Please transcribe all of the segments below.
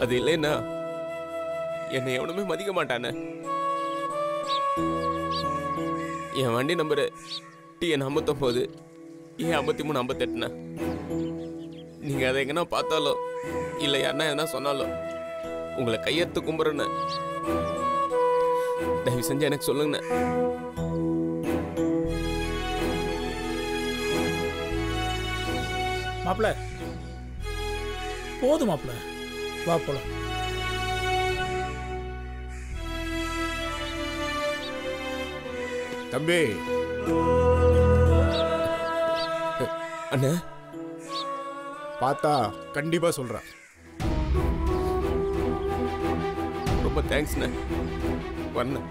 அது இல்லைன்னா என்னை எவனுமே மதிக்க மாட்டானே என் வண்டி நம்பரு டிஎன் ஐம்பத்தொம்போது ஏ ஐம்பத்தி மூணு ஐம்பத்தெட்டுண்ணா நீங்கள் அதை எங்கன்னா பார்த்தாலோ இல்லை யாருன்னா எதனா சொன்னாலும் உங்களை கையெடுத்து கும்புறேன்னு தயவு செஞ்சு எனக்கு சொல்லுங்கண்ணே மாப்பிள போதும் மாப்பிள வா போலாம் தம்பி அண்ணே பார்த்தா கண்டிப்பா சொல்றேன் ரொம்ப தேங்க்ஸ்ண்ணே வரண்ணே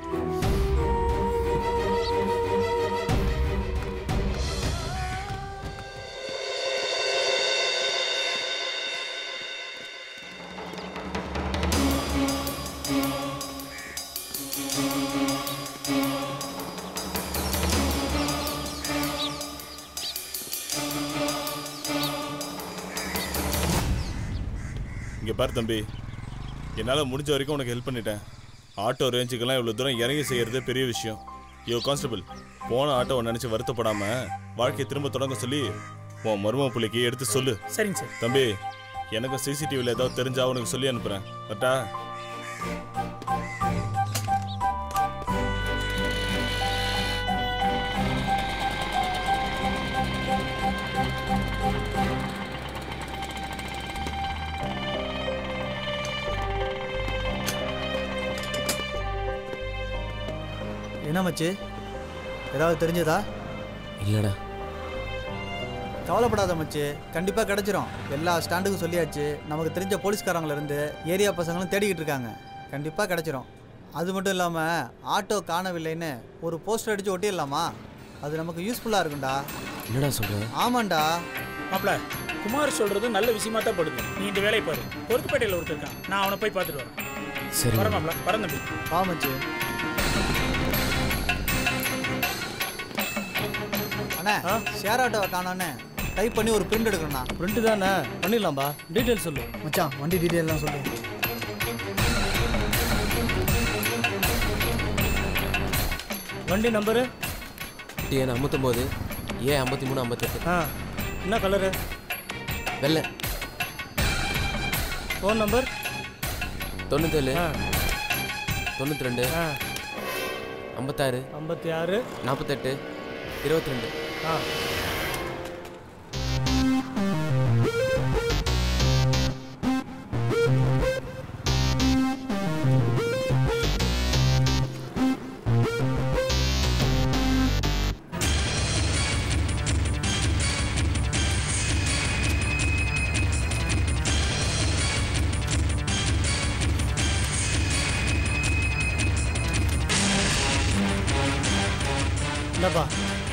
இங்கே பாரு தம்பி என்னால் முடிஞ்ச வரைக்கும் உனக்கு ஹெல்ப் பண்ணிட்டேன் ஆட்டோ ரேஞ்சுக்கெல்லாம் இவ்வளோ தூரம் இறங்கி செய்கிறது பெரிய விஷயம் யோ கான்ஸ்டபிள் போன ஆட்டோவை நினச்சி வருத்தப்படாமல் வாழ்க்கையை திரும்ப தொடங்க சொல்லி உன் மரும பிள்ளைக்கு எடுத்து சொல்லு சரிங்க சார் தம்பி எனக்கும் சிசிடிவியில் ஏதாவது தெரிஞ்சா உனக்கு சொல்லி அனுப்புகிறேன் பட்டா என்ன மச்சி ஏதாவது தெரிஞ்சதா இல்லைடா கவலைப்படாத மச்சி கண்டிப்பாக கிடைச்சிரும் எல்லா ஸ்டாண்டுக்கும் சொல்லியாச்சு நமக்கு தெரிஞ்ச போலீஸ்காரங்கள இருந்து ஏரியா பசங்களும் தேடிக்கிட்டு இருக்காங்க கண்டிப்பாக கிடைச்சிரும் அது மட்டும் இல்லாமல் ஆட்டோ காணவில்லைன்னு ஒரு போஸ்டர் அடித்து ஒட்டிடலாமா அது நமக்கு யூஸ்ஃபுல்லாக இருக்கும்டா என்னடா சொல்ற ஆமாண்டா மாப்பிள குமார் சொல்றது நல்ல விஷயமா தான் படுது நீ இந்த வேலையை பாரு பொறுக்குப்பேட்டையில் ஒருத்தர் இருக்கான் நான் அவனை போய் பார்த்துட்டு வரேன் சரி வரேன் மாப்பிள வரேன் தம்பி வா மச்சி அண்ணே ஷேர் ஆட்டோவை காணோன்னு டைப் பண்ணி ஒரு பிரிண்ட் எடுக்கணும்ண்ணா பிரிண்ட் தானே பண்ணிடலாம்பா டீட்டெயில் சொல்லு மச்சான் வண்டி டீட்டெயிலாம் சொல்லு வண்டி நம்பரு டிஎன் ஐம்பத்தொம்போது ஏ ஐம்பத்தி மூணு ஐம்பத்தெட்டு ஆ என்ன கலரு வெள்ளை ஃபோன் நம்பர் தொண்ணூத்தேழு ஆ தொண்ணூற்றி ரெண்டு ஆ ஐம்பத்தாறு ஐம்பத்தி ஆறு நாற்பத்தெட்டு இருபத்தி ரெண்டு ஆ என்னப்பா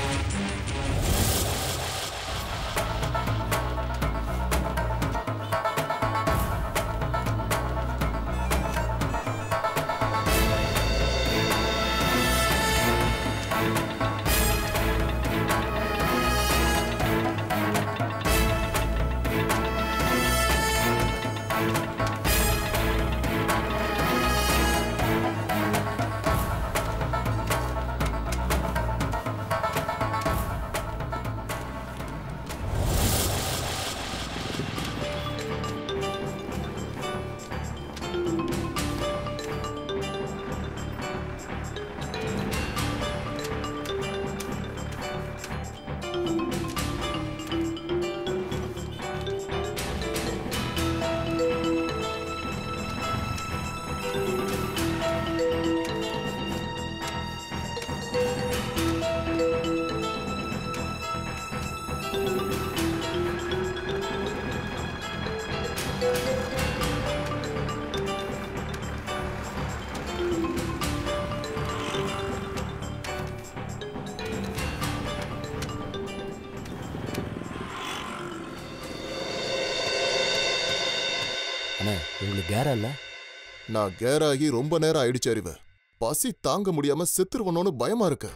அண்ணா உங்களுக்கு கேரா இல்லை நான் கேராகி ரொம்ப நேரம் ஆயிடுச்சு அறிவு பசி தாங்க முடியாம செத்துருவனோன்னு பயமா இருக்கு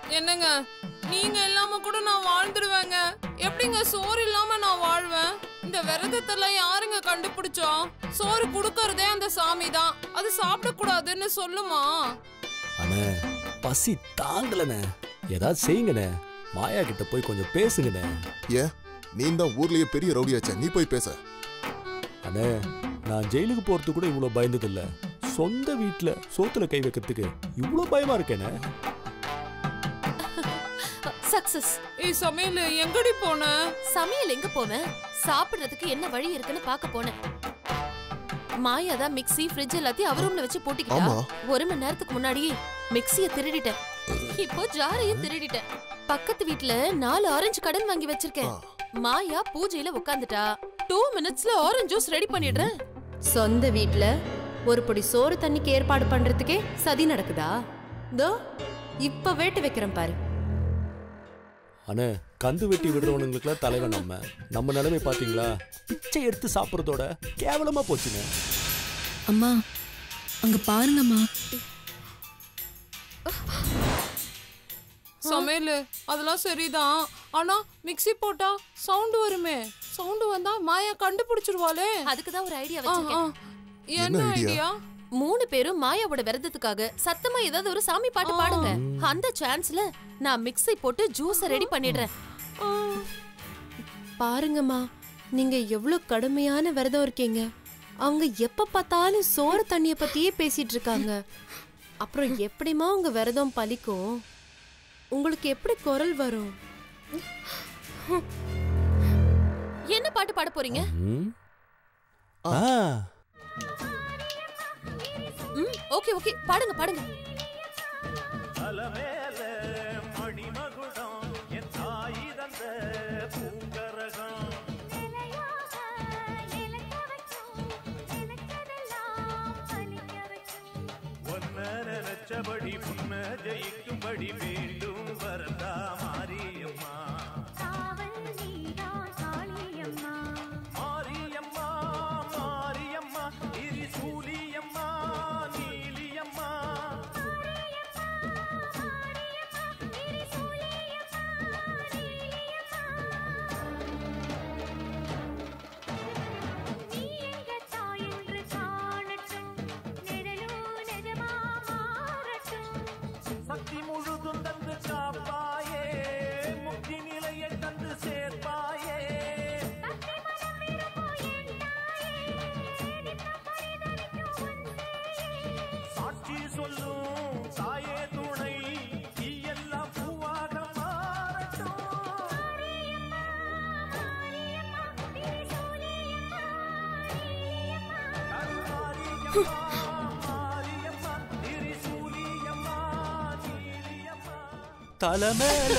என்னங்க நீங்க இல்லாம கூட நான் வாழ்ந்துடுவேங்க எப்படிங்க சோறு இல்லாம நான் வாழ்வேன் இந்த விரதத்தெல்லாம் யாருங்க கண்டுபிடிச்சோம் சோறு குடுக்கறதே அந்த சாமி தான் அது சாப்பிடக்கூடாதுன்னு சொல்லுமா அண்ணே பசி தாங்கலண்ணே ஏதாவது செய்யுங்கண்ணே மாயா கிட்ட போய் கொஞ்சம் பேசுங்கண்ணே ஏன் நீ தான் ஊர்லயே பெரிய ரவுடியாச்சே நீ போய் பேச அண்ணே நான் ஜெயிலுக்கு போறது கூட இவ்வளோ பயந்ததில்ல சொந்த வீட்ல சோத்துல கை வைக்கிறதுக்கு இவ்வளோ பயமா இருக்கேனே சக்சஸ் ஏய் சமையல் எங்கடி போன சமையல் எங்க போவேன் சாப்பிடுறதுக்கு என்ன வழி இருக்குன்னு பார்க்க போனேன் மாயா தான் மிக்ஸி ஃப்ரிட்ஜ் எல்லாத்தையும் அவர் ரூம்ல வச்சு பூட்டிக்கிட்டா ஆமா. ஒரு மணி நேரத்துக்கு முன்னாடி மிக்ஸிய திருடிட்டேன் இப்போ ஜாரையும் திருடிட்டேன் பக்கத்து வீட்ல நாலு ஆரஞ்சு கடன் வாங்கி வச்சிருக்கேன் மாயா பூஜையில உட்காந்துட்டா டூ மினிட்ஸ்ல ஆரஞ்சு ஜூஸ் ரெடி பண்ணிடுறேன் சொந்த வீட்ல ஒரு பொடி சோறு தண்ணிக்கு ஏற்பாடு பண்றதுக்கே சதி நடக்குதா தோ இப்ப வேட்டு வைக்கிறேன் பாரு அண்ணே கந்து வெட்டி விடுறவனுங்களுக்குலாம் தலைவன் நம்ம நம்ம நிலைமை பாத்தீங்களா பிச்சை எடுத்து சாப்பிட்றதோட கேவலமா போச்சுண்ணே அம்மா அங்க பாருங்கம்மா சமையல் அதெல்லாம் சரிதான் ஆனா மிக்ஸி போட்டா சவுண்ட் வருமே சவுண்ட் வந்தா மாயா கண்டுபிடிச்சிருவாளே அதுக்கு தான் ஒரு ஐடியா ஆ, வச்சிருக்கேன் ஆ. என்ன ஐடியா மூணு பேரும் மாயாவோட விரதத்துக்காக சத்தமா ஏதாவது ஒரு சாமி பாட்டு பாடுங்க அந்த சான்ஸ்ல நான் மிக்ஸி போட்டு ஜூஸ ரெடி பண்ணிடுறேன் பாருங்கம்மா நீங்க எவ்வளவு கடுமையான விரதம் இருக்கீங்க அவங்க எப்ப பார்த்தாலும் சோறு தண்ணிய பத்தியே பேசிட்டு இருக்காங்க அப்புறம் எப்படிமா உங்க விரதம் பலிக்கும் உங்களுக்கு எப்படி குரல் வரும் என்ன பாட்டு பாட போறீங்க ம்? ஆ ம் ஓகே ஓகே பாடுங்க பாடுங்க நினைச்சபடி முன்ன ஜெயிக்கும்படி வேண்டும் வரதா மாரியம்மா மாரியம்மா மாரியம்மா திரிசூலியம்மா நீலியம்மா சக்தி முழுதும் தந்து காப்பாயே முக்தி நிலையை தந்து சேர்ப்பாயே சாட்சி சொல்லும் தாயே துணை நீ எல்லாம் பூவாக மாறட்டும் மாரியம்மா திரிசூலியம்மா நீலியம்மா தலை மேல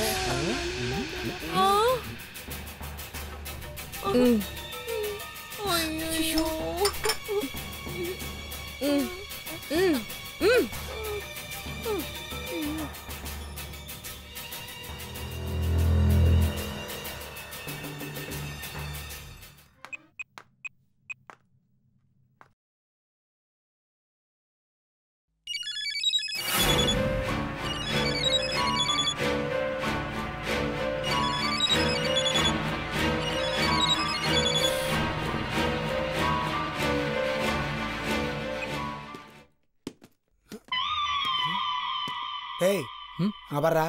ஐயோ டேய் அங்க பாருடா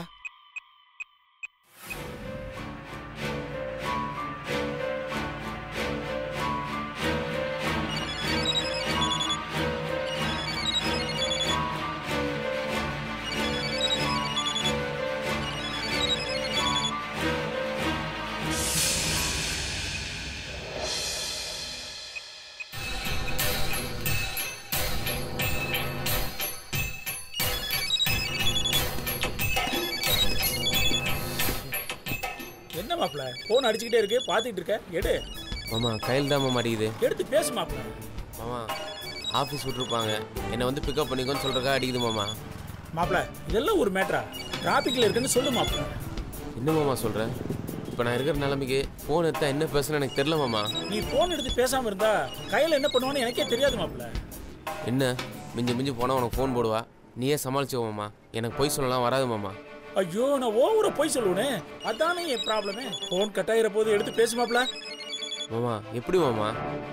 என்ன மாப்பிள போன் அடிச்சுக்கிட்டே இருக்கு பாத்துக்கிட்டு இருக்க எடு மாமா கையில் தான் மாமா அடிக்குது எடுத்து பேசு மாப்பிள மாமா ஆஃபீஸ் விட்டுருப்பாங்க என்னை வந்து பிக்கப் பண்ணிக்கோன்னு சொல்கிறக்கா அடிக்குது மாமா மாப்பிள இதெல்லாம் ஒரு மேட்ரா டிராபிக்ல இருக்குன்னு சொல்லு மாப்பிள என்ன மாமா சொல்கிற இப்போ நான் இருக்கிற நிலைமைக்கு ஃபோன் எடுத்தா என்ன பேசுன்னு எனக்கு தெரியல மாமா நீ போன் எடுத்து பேசாம இருந்தா கையில என்ன பண்ணுவான்னு எனக்கே தெரியாது மாப்பிள என்ன மிஞ்சி மிஞ்சி போனால் உனக்கு ஃபோன் போடுவா நீயே சமாளிச்சுக்கோ மாமா எனக்கு பொய் சொல்லலாம் வராது மாமா ஐயோ நான் ஓவர போய் சொல்லுவேனே அதானே என் ப்ராப்ளமே போன் கட் ஆகிற போது எடுத்து பேசு மாப்பிள மாமா எப்படி மாமா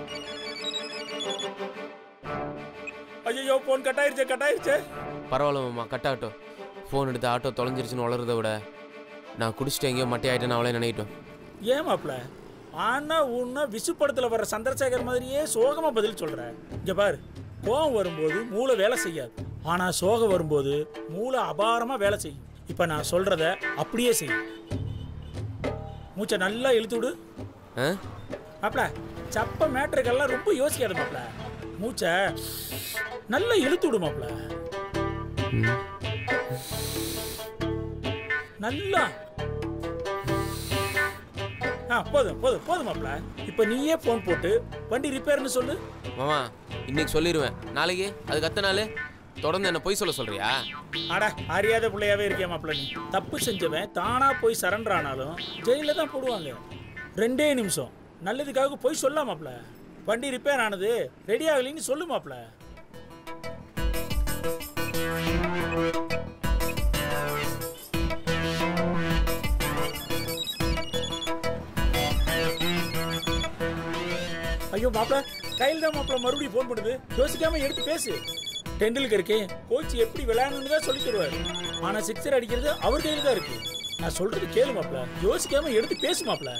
ஐயோ போன் கட் ஆயிருச்சே கட் ஆயிருச்சே பரவாயில்ல மாமா கட் ஆகட்டும் ஃபோன் எடுத்து ஆட்டோ தொலைஞ்சிருச்சுன்னு வளர்றத விட நான் குடிச்சிட்டு எங்கேயோ மட்டை ஆகிட்டேன்னு அவளே நினைக்கிட்டோம் ஏன் மாப்ள ஆனா உன்ன விசு படத்துல வர்ற சந்திரசேகர் மாதிரியே சோகமா பதில் சொல்ற இங்க பாரு கோவம் வரும்போது மூளை வேலை செய்யாது ஆனா சோகம் வரும்போது மூளை அபாரமா வேலை செய்யும் இப்ப நான் சொல்றத அப்படியே செய் மூச்சை நல்லா இழுத்து விடு ஆ மாப்ள சப்ப மேட்ருக்கெல்லாம் ரொம்ப யோசிக்காத மாப்ள மூச்சை நல்லா இழுத்து விடு மாப்ள நல்லா ஆ போதும் போதும் போதும் மாப்ள இப்போ நீயே ஃபோன் போட்டு வண்டி ரிப்பேர்னு சொல்லு மாமா இன்னைக்கு சொல்லிடுவேன் நாளைக்கு அதுக்கு அத்த நாள் தொடர்ந்து என்ன பொய் சொல்ல சொல்றியா அட அறியாத பிள்ளையாவே இருக்கியா மாப்ள நீ தப்பு செஞ்சவன் தானா போய் சரண்டர் ஆனாலும் ஜெயில தான் போடுவாங்க ரெண்டே நிமிஷம் நல்லதுக்காக போய் சொல்ல மாப்ள வண்டி ரிப்பேர் ஆனது ரெடி ஆகலைன்னு சொல்லு மாப்ள ஐயோ மாப்ள கையில் தான் மாப்ள மறுபடியும் ஃபோன் பண்ணுது யோசிக்காம எடுத்து பேசு டெண்டுல்கருக்கு கோச் எப்படி விளையாடணும்னு தான் சொல்லி தருவார் ஆனா சிக்ஸர் அடிக்கிறது அவர் கையில் தான் இருக்கு நான் சொல்றது கேளு மாப்ள யோசிக்காம எடுத்து பேசு மாப்ள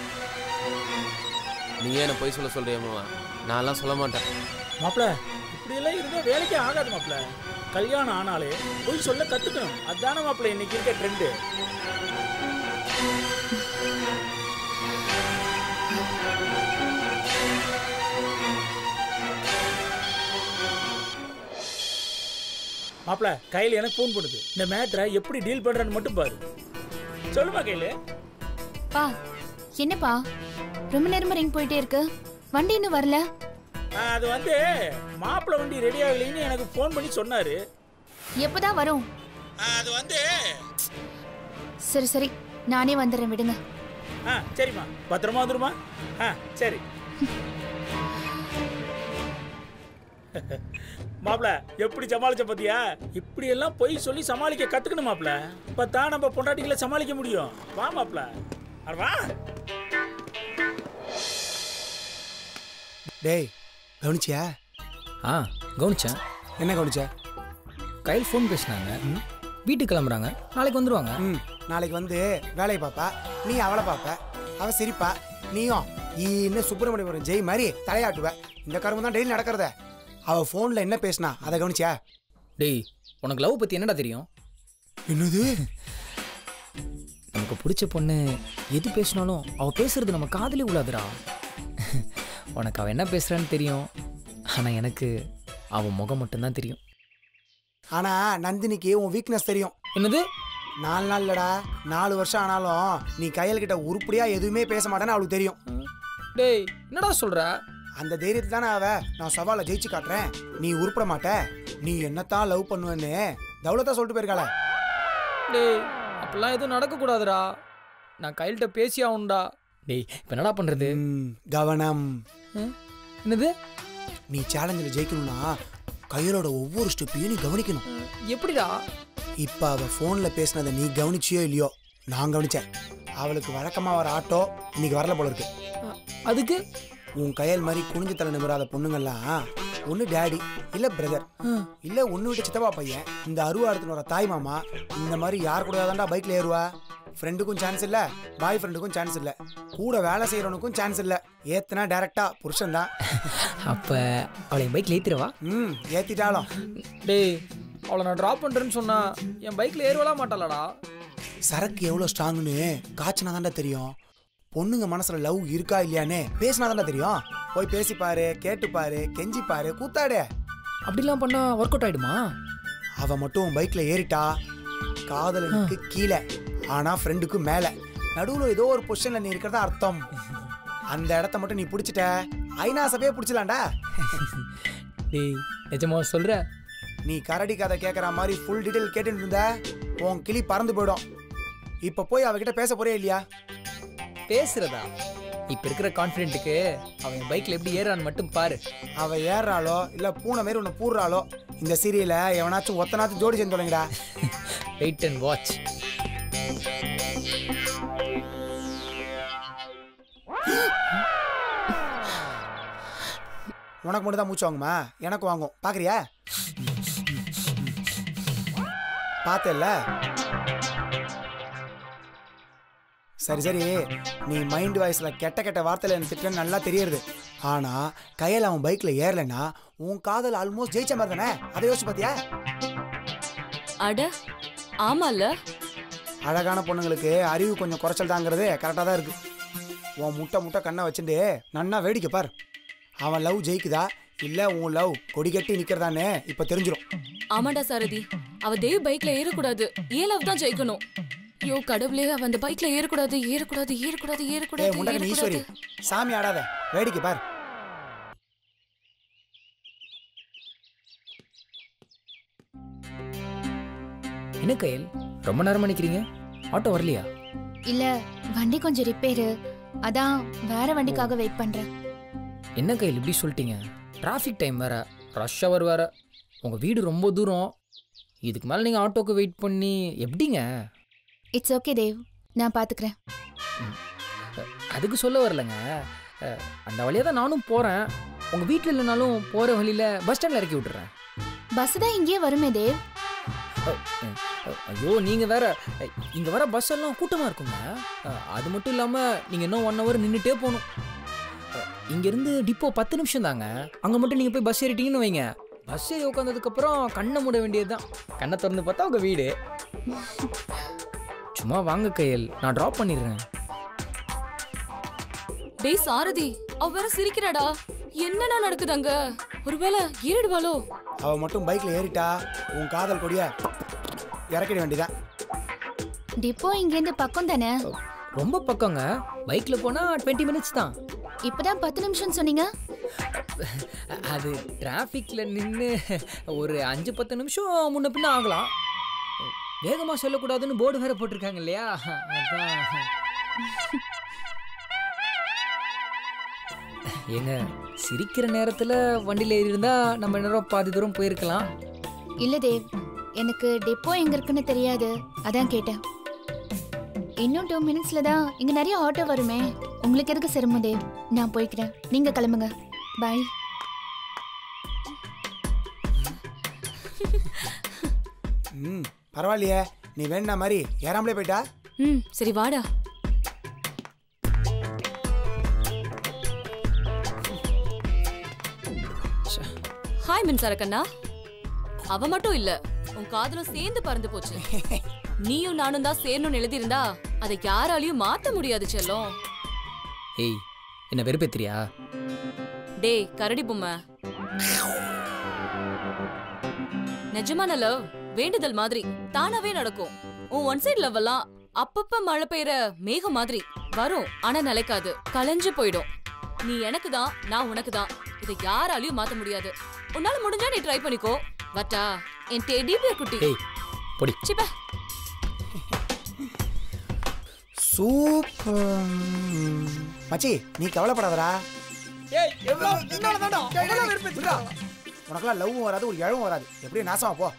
நீ ஏன் என்ன பொய் சொல்ல சொல்றியா மாமா நான்லாம் சொல்ல மாட்டேன் மாப்ள இப்படியெல்லாம் இருந்தா வேலைக்கே ஆகாது மாப்ள கல்யாணம் ஆனாலே போய் சொல்ல கத்துக்கணும் அதானே மாப்ள இன்னைக்கு இருக்க ட்ரெண்டு மாப்ள கையில் எனக்கு ஃபோன் பண்ணுது இந்த மேட்ரை எப்படி டீல் பண்றேன்னு மட்டும் பாரு சொல்லுமா கையில் பா என்னப்பா ரொம்ப நேரமா ரிங் போயிட்டே இருக்கு வண்டி இன்னும் வரல அது வந்து மாப்பிள்ளை வண்டி ரெடி ஆகலைன்னு எனக்கு ஃபோன் பண்ணி சொன்னாரு எப்பதான் வரும் அது வந்து சரி சரி நானே வந்துடுறேன் விடுங்க ஆ சரிம்மா பத்திரமா வந்துருமா ஆ சரி மாப்ள எப்படி சமாளிச்ச பாத்தியா இப்படி எல்லாம் பொய் சொல்லி சமாளிக்க கத்துக்கணும் மாப்ள இப்பதான் நம்ம பொண்டாட்டிகளை சமாளிக்க முடியும் வா மாப்ள அட வா டேய் கவனிச்சியா ஆ கவனிச்சேன் என்ன கவனிச்ச கையில் ஃபோன் பேசினாங்க வீட்டுக்கு கிளம்புறாங்க நாளைக்கு வந்துருவாங்க ம் நாளைக்கு வந்து வேலையை பார்ப்பா நீ அவளை பார்ப்ப அவ சிரிப்பா நீயும் இன்னும் சுப்பிரமணியபுரம் ஜெய் மாதிரி தலையாட்டுவ இந்த கரும்பு தான் டெய்லி நடக்கிறத அவ ஃபோனில் என்ன பேசினா அதை கவனிச்சியா டேய் உனக்கு லவ் பற்றி என்னடா தெரியும் என்னது நமக்கு பிடிச்ச பொண்ணு எது பேசினாலும் அவ பேசுறது நம்ம காதலி உள்ளாதுடா உனக்கு அவ என்ன பேசுறான்னு தெரியும் ஆனால் எனக்கு அவன் முகம் மட்டும்தான் தெரியும் ஆனா நந்தினிக்கு உன் வீக்னஸ் தெரியும் என்னது நாலு நாள் இல்லடா நாலு வருஷம் ஆனாலும் நீ கையல் கிட்ட உருப்படியா எதுவுமே பேச மாட்டேன்னு அவளுக்கு தெரியும் டேய் என்னடா சொல்ற அந்த தைரியத்துல தானே அவ நான் சவாலை ஜெயிச்சு காட்டுறேன் நீ உருப்பட மாட்ட நீ என்னத்தான் லவ் பண்ணுவேன்னு தௌலத்தா சொல்லிட்டு போயிருக்காள டேய் அப்பெல்லாம் எதுவும் நடக்கக்கூடாதுடா நான் கையில்கிட்ட பேசி ஆகணும்டா டேய் இப்போ என்னடா பண்ணுறது கவனம் என்னது நீ சேலஞ்சில் ஜெயிக்கணும்னா கையலோட ஒவ்வொரு ஸ்டெப்பையும் நீ கவனிக்கணும் எப்படிடா இப்போ அவ ஃபோனில் பேசினதை நீ கவனிச்சியோ இல்லையோ நான் கவனிச்சேன் அவளுக்கு வழக்கமாக வர ஆட்டோ இன்னைக்கு வரல போல இருக்கு அதுக்கு உன் கையல் மாதிரி குனிஞ்சு தலை நிமிராத பொண்ணுங்கள்லாம் ஒன்று டேடி இல்லை பிரதர் இல்லை ஒன்று விட்டு சித்தப்பா பையன் இந்த அருவாரத்தில் வர தாய் மாமா இந்த மாதிரி யார் கூட தான்டா பைக்கில் ஏறுவா ஃப்ரெண்டுக்கும் சான்ஸ் இல்லை பாய் ஃப்ரெண்டுக்கும் சான்ஸ் இல்லை கூட வேலை செய்கிறவனுக்கும் சான்ஸ் இல்லை ஏத்துனா டேரெக்டா புருஷன் தான் அப்போ அவளை என் பைக்கில் ஏற்றிடவா ம் ஏற்றிட்டாலும் டேய் அவளை நான் ட்ராப் பண்ணுறேன்னு சொன்னா என் பைக்கில் ஏறுவலாம் மாட்டாளடா சரக்கு எவ்வளோ ஸ்ட்ராங்குன்னு காய்ச்சினா தான்டா தெரியும் பொண்ணுங்க மனசுல லவ் இருக்கா இல்லையான்னு பேசினா தான்டா தெரியும் போய் பேசி பாரு கேட்டு பாரு கெஞ்சி பாரு கூத்தாடு அப்படிலாம் பண்ணா ஒர்க் அவுட் ஆயிடுமா அவ மட்டும் பைக்ல ஏறிட்டா காதலனுக்கு கீழே ஆனா ஃப்ரெண்டுக்கு மேல நடுவுல ஏதோ ஒரு பொசிஷன்ல நீ இருக்கிறதா அர்த்தம் அந்த இடத்த மட்டும் நீ பிடிச்சிட்ட ஐநா சபையே பிடிச்சலாம்டா டேய் நிஜமா சொல்ற நீ கரடி கதை கேட்குற மாதிரி ஃபுல் டீடைல் கேட்டுட்டு இருந்த உன் கிளி பறந்து போயிடும் இப்போ போய் அவகிட்ட பேச போறே இல்லையா பேசுறதா இப்ப இருக்கிற கான்ஃபிடென்ட்டுக்கு அவன் என் பைக்ல எப்படி ஏறான்னு மட்டும் பாரு அவ ஏறாளோ இல்ல பூனை மாரி உன்னை பூர்றாளோ இந்த சீரியல எவனாச்சும் ஒத்தனாச்சும் ஜோடி சேர்ந்து தொலைங்கடா வெயிட் அண்ட் வாட்ச் உனக்கு மட்டும் தான் மூச்சு வாங்குமா எனக்கு வாங்கும் பார்க்குறியா பார்த்தேல்ல சரி சரி நீ மைண்ட் வாய்ஸில் கெட்ட கெட்ட வார்த்தையில் எனக்கு திட்டன்னு நல்லா தெரியுது ஆனால் கையில் அவன் பைக்கில் ஏறலைன்னா உன் காதல் ஆல்மோஸ்ட் ஜெயிச்ச மாதிரி தானே அதை யோசிச்சு பார்த்தியா அட ஆமால அழகான பொண்ணுங்களுக்கு அறிவு கொஞ்சம் குறைச்சல் தாங்கிறது கரெக்டாக தான் இருக்கு உன் முட்டை முட்டை கண்ணை வச்சுட்டு நன்னா வேடிக்கை பார் அவன் லவ் ஜெயிக்குதா இல்லை உன் லவ் கொடி கட்டி நிற்கிறதான்னு இப்போ தெரிஞ்சிடும் ஆமாடா சாரதி அவ தேவ் பைக்ல ஏறக்கூடாது ஏன் லவ் தான் ஜெயிக்கணும் ஐயோ கடவுளே அவ அந்த பைக்ல ஏறக்கூடாது ஏறக்கூடாது ஏறக்கூடாது ஏ ஏறக்கூடாது முண்டகன் ஈஸ்வரி ஏறக்கூடாது சாமி ஆடாத வேடிக்கை பார் என்ன கையல் ரொம்ப நேரமா நிக்கிறீங்க ஆட்டோ வரலையா இல்ல வண்டி கொஞ்சம் ரிப்பேரு அதான் வேற வண்டிக்காக வெயிட் பண்றேன் என்ன கையில் இப்படி சொல்லிட்டீங்க டிராஃபிக் டைம் வேற ரஷ் ஹவர் வேற உங்க வீடு ரொம்ப தூரம் இதுக்கு மேலே நீங்கள் ஆட்டோக்கு வெயிட் பண்ணி எப்படிங்க இட்ஸ் ஓகே தேவ் நான் பாத்துக்கிறேன் அதுக்கு சொல்ல வரலங்க அஹ், அந்த வழியாக தான் நானும் போகிறேன் உங்கள் வீட்டில் இல்லைனாலும் போகிற வழியில் பஸ் ஸ்டாண்டில் இறக்கி விட்டுறேன் பஸ் தான் இங்கேயே வருமே தேவ் அஹ், அஹ், ஐயோ நீங்கள் வேற இங்கே வர பஸ் எல்லாம் கூட்டமாக இருக்குங்க அஹ், அது மட்டும் இல்லாமல் நீங்கள் இன்னும் ஒன் ஹவர் நின்றுட்டே போகணும் அஹ், இங்கேருந்து டிப்போ பத்து நிமிஷம் தாங்க அங்கே மட்டும் நீங்கள் போய் பஸ் ஏறிட்டீங்கன்னு வைங்க பஸ் ஏறி உட்காந்ததுக்கப்புறம் கண்ணை மூட வேண்டியது தான் கண்ணை திறந்து பார்த்தா உங்கள் வீடு சும்மா வாங்க கையல் நான் ட்ராப் பண்ணிடுறேன் டேய் சாரதி அவ வேற சிரிக்கிறாடா என்னடா நடக்குது அங்க ஒருவேளை ஏறிடுவாளோ அவ மட்டும் பைக்ல ஏறிட்டா உன் காதல் கொடிய இறக்கிட வேண்டியதான் டிப்போ இங்கேருந்து பக்கம் தானே ரொம்ப பக்கங்க பைக்கில் போனால் டுவெண்ட்டி மினிட்ஸ் தான் இப்பதான் பத்து நிமிஷம் சொன்னீங்க அது டிராஃபிக்கில் நின்று ஒரு அஞ்சு பத்து நிமிஷம் முன்ன பின்ன ஆகலாம் வேகமாக சொல்லக்கூடாதுன்னு போர்டு வேற போட்டிருக்காங்க இல்லையா அதான் ஏங்க சிரிக்கிற நேரத்தில் வண்டியில் ஏறி இருந்தா நம்ம நேரம் பாதி தூரம் போயிருக்கலாம் இல்ல தேவ் எனக்கு டிப்போ எங்க இருக்குன்னு தெரியாது அதான் கேட்டேன் இன்னும் டூ மினிட்ஸ்ல தான் இங்க நிறைய ஆட்டோ வருமே உங்களுக்கு எதுக்கு சிரமம் தேவ் நான் போய்க்கிறேன் நீங்க கிளம்புங்க பாய் ம் பரவாயில்லையே நீ வேணா மாதிரி ஏறாமலே போயிட்டா ம் சரி வாடா ஹாய் மின்சார கண்ணா அவ மட்டும் இல்ல உன் காதலும் சேர்ந்து பறந்து போச்சு நீயும் நானும் தான் சேரணும்னு எழுதியிருந்தா அதை யாராலையும் மாத்த முடியாது செல்லம் ஏய் என்ன வெறுப்பேத்திரியா டேய் கரடி பொம்மை நிஜமான லவ் வேண்டுதல் மாதிரி தானாவே நடக்கும் உன் ஒன் சைடு லவ் எல்லாம் அப்பப்ப மழை பெய்யற மேகம் மாதிரி வரும் ஆனா நிலைக்காது கலைஞ்சு போயிடும் நீ எனக்கு தான் நான் உனக்கு தான் இதை யாராலையும் மாத்த முடியாது உன்னால முடிஞ்சா நீ ட்ரை பண்ணிக்கோ வட்டா என் டெடி பியர் குட்டி ஏய் பொடி சிப்ப சூப்பர் மச்சி நீ கவலைப்படாதடா உனக்கெல்லாம் லவ்வும் வராது ஒரு இழவும் வராது எப்படியும் நாசமா போ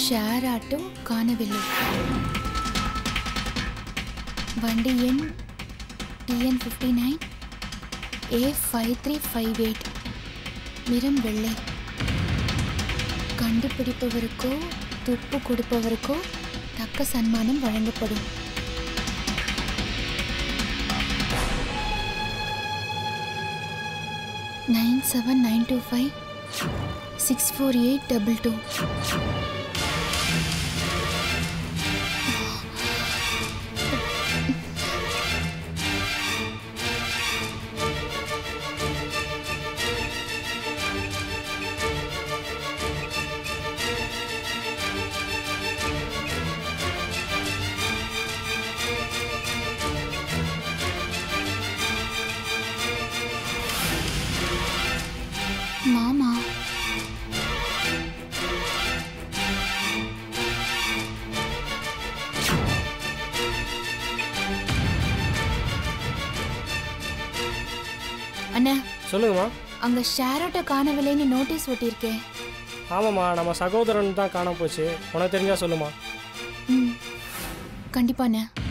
ஷேர் ஆட்டோ காணவில்லை வண்டி எண் TN fifty nine A five three five eight நிறம் வெள்ளை கண்டுபிடிப்பவருக்கோ துப்பு கொடுப்பவருக்கோ தக்க சன்மானம் வழங்கப்படும் nine seven nine two five six four eight double two மாமா அண்ணா சொல்லுங்கம்மா அங்க ஷேர் ஆட்டோ காணவில்லைன்னு நோட்டீஸ் ஒட்டியிருக்கேன் ஆமாம்மா நம்ம சகோதரன் தான் காணாம போச்சு உனக்கு தெரிஞ்சா சொல்லுமா ம் கண்டிப்பாண்ணே